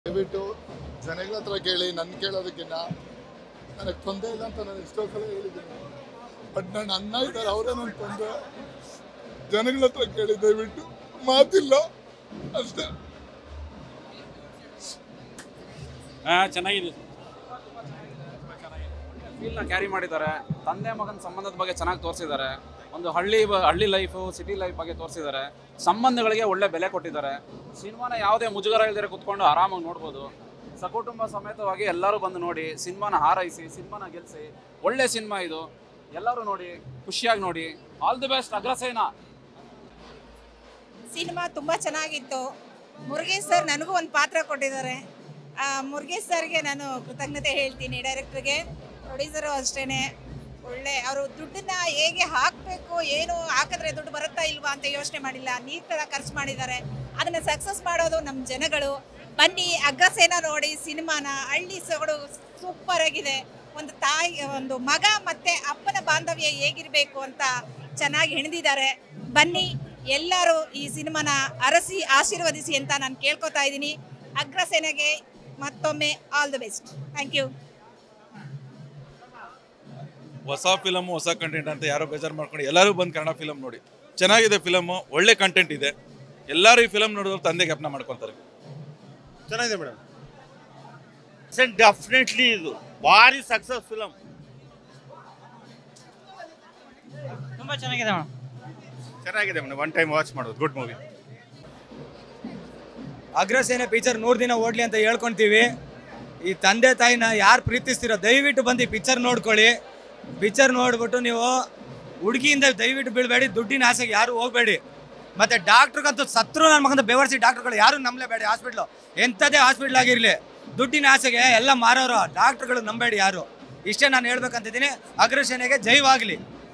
ದಯವಿಟ್ಟು ಜನಗಳ ಹತ್ರ ಕೇಳಿ ನನ್ನ ಕೇಳೋದಕ್ಕಿಂತ ನನಗೆ ತೊಂದರೆ ಇಲ್ಲ ಅಂತ ನಾನು ಎಷ್ಟೋ ಸಲ ಹೇಳಿದ್ದೀನಿ ಬಟ್ ನನ್ನ ಅನ್ನ ಇದ್ದಾರೆ ಅವರೇ ನನ್ನ ತೊಂದರೆ ಜನಗಳ ಹತ್ರ ಕೇಳಿ ದಯವಿಟ್ಟು ಮಾತಿಲ್ಲ ಅಷ್ಟೇ ಹಾ ಚೆನ್ನಾಗಿದೆ ಫೀಲ್ನ ಕ್ಯಾರಿ ಮಾಡಿದ್ದಾರೆ ತಂದೆ ಮಗನ ಸಂಬಂಧದ ಬಗ್ಗೆ ಚೆನ್ನಾಗಿ ತೋರಿಸಿದ್ದಾರೆ ಒಂದು ಹಳ್ಳಿ ಬ- ಹಳ್ಳಿ ಲೈಫು ಸಿಟಿ ಲೈಫ್ ಬಗ್ಗೆ ತೋರಿಸಿದ್ದಾರೆ ಸಂಬಂಧಗಳಿಗೆ ಒಳ್ಳೆ ಬೆಲೆ ಕೊಟ್ಟಿದ್ದಾರೆ ಸಿನಿಮಾನ ಯಾವುದೇ ಮುಜುಗರ ಇಲ್ದಿರ ಕುತ್ಕೊಂಡು ಆರಾಮಾಗಿ ನೋಡ್ಬೋದು ಸಕುಟುಂಬ ಸಮೇತವಾಗಿ ಎಲ್ಲರೂ ಬಂದು ನೋಡಿ ಸಿನಿಮಾನ ಹಾರೈಸಿ ಸಿನಿಮಾನ ಗೆಲ್ಲಿಸಿ ಒಳ್ಳೆ ಸಿನಿಮಾ ಇದು ಎಲ್ಲರೂ ನೋಡಿ ಖುಷಿಯಾಗಿ ನೋಡಿ all the best Agrasena cinema ತುಂಬ ಚೆನ್ನಾಗಿತ್ತು ಮುರುಗೇಶ್ ಸರ್ ನನಗೂ ಒಂದು ಪಾತ್ರ ಕೊಟ್ಟಿದ್ದಾರೆ ಆ, ಮುರುಗೇಶ್ ಸರ್ಗೆ ನಾನು ಕೃತಜ್ಞತೆ ಹೇಳ್ತೀನಿ ಡೈರೆಕ್ಟ್ರಿಗೆ ಪ್ರೊಡ್ಯೂಸರು ಅಷ್ಟೇ ಒಳ್ಳೆ ಅವರು ದುಡ್ಡನ್ನ ಹೇಗೆ ಹಾಕಬೇಕು ಏನು ಹಾಕಿದ್ರೆ ದುಡ್ಡು ಬರುತ್ತಾ ಇಲ್ವಾ ಅಂತ ಯೋಚನೆ ಮಾಡಿಲ್ಲ ನೀರ್ ಥರ ಖರ್ಚು ಮಾಡಿದ್ದಾರೆ ಅದನ್ನು ಸಕ್ಸಸ್ ಮಾಡೋದು ನಮ್ಮ ಜನಗಳು ಬನ್ನಿ ಅಗ್ರಸೇನ ನೋಡಿ ಸಿನಿಮಾನ ಹಳ್ಳಿ ಸೊಗಡು ಸೂಪರ್ ಆಗಿದೆ ಒಂದು ತಾಯಿ ಒಂದು ಮಗ ಮತ್ತೆ ಅಪ್ಪನ ಬಾಂಧವ್ಯ ಹೇಗಿರಬೇಕು ಅಂತ ಚೆನ್ನಾಗಿ ಹೆಣೆದಿದ್ದಾರೆ ಬನ್ನಿ ಎಲ್ಲರೂ ಈ ಸಿನಿಮಾನ ಅರಸಿ ಆಶೀರ್ವದಿಸಿ ಅಂತ ನಾನು ಕೇಳ್ಕೊತಾ ಇದ್ದೀನಿ ಅಗ್ರಸೇನೆಗೆ ಮತ್ತೊಮ್ಮೆ all the best thank you ಹೊಸ ಫಿಲಮ್ ಹೊಸ ಕಂಟೆಂಟ್ ಅಂತ ಯಾರೋ ಬೇಜಾರು ಮಾಡ್ಕೊಂಡು ಎಲ್ಲರೂ ಬಂದು ಕನ್ನಡ ಫಿಲಮ್ ನೋಡಿ ಚೆನ್ನಾಗಿದೆ ಫಿಲಮ್ ಒಳ್ಳೆ ಕಂಟೆಂಟ್ ಇದೆ ಎಲ್ಲರೂ ಈ ಫಿಲಮ್ ನೋಡಿದ್ರೆ ತಂದೆ ಜ್ಞಾಪನ ಮಾಡ್ಕೊತಾರೆ ಚೆನ್ನಾಗಿದೆ ಮೇಡಮ್ ಡೆಫಿನೆಟ್ಲಿ ಇದು ಭಾರಿ ಸಕ್ಸಸ್ ಫಿಲಮ್ ತುಂಬಾ ಚೆನ್ನಾಗಿದೆ ಮೇಡಮ್ ಚೆನ್ನಾಗಿದೆ ಮೇಡಮ್ ಒನ್ ಟೈಮ್ ವಾಚ್ ಮಾಡೋದು ಗುಡ್ ಮೂವಿ ಅಗ್ರಸೇನೆ ಪಿಕ್ಚರ್ ನೂರು ದಿನ ಓಡ್ಲಿ ಅಂತ ಹೇಳ್ಕೊಂತೀವಿ ಈ ತಂದೆ ತಾಯಿನ ಯಾರು ಪ್ರೀತಿಸ್ತಿರೋ ದಯವಿಟ್ಟು ಬಂದು ಈ ಪಿಕ್ಚರ್ ನೋಡ್ಕೊಳ್ಳಿ ಪಿಕ್ಚರ್ ನೋಡ್ಬಿಟ್ಟು ನೀವು ಹುಡುಗಿಯಿಂದ ದಯವಿಟ್ಟು ಬೀಳಬೇಡಿ ದುಡ್ಡಿನ ಆಸೆಗೆ ಯಾರು ಹೋಗಬೇಡಿ ಮತ್ತೆ ಡಾಕ್ಟ್ರಿಗಂತೂ ಸತ್ರು ನನ್ನ ಮಗಂದ ಬೆವರ್ಸಿ ಡಾಕ್ಟ್ರುಗಳು ಯಾರು ನಂಬಲೇಬೇಡಿ ಹಾಸ್ಪಿಟ್ಲು ಎಂಥದೇ ಹಾಸ್ಪಿಟ್ಲ್ ಆಗಿರಲಿ ದುಡ್ಡಿನ ಆಸೆಗೆ ಎಲ್ಲ ಮಾರೋರು ಡಾಕ್ಟ್ರುಗಳು ನಂಬೇಡಿ ಯಾರು ಇಷ್ಟೇ ನಾನು ಹೇಳ್ಬೇಕಂತಿದ್ದೀನಿ ಅಗ್ರಸೇನೆಗೆ ಜೈವಾಗಲಿ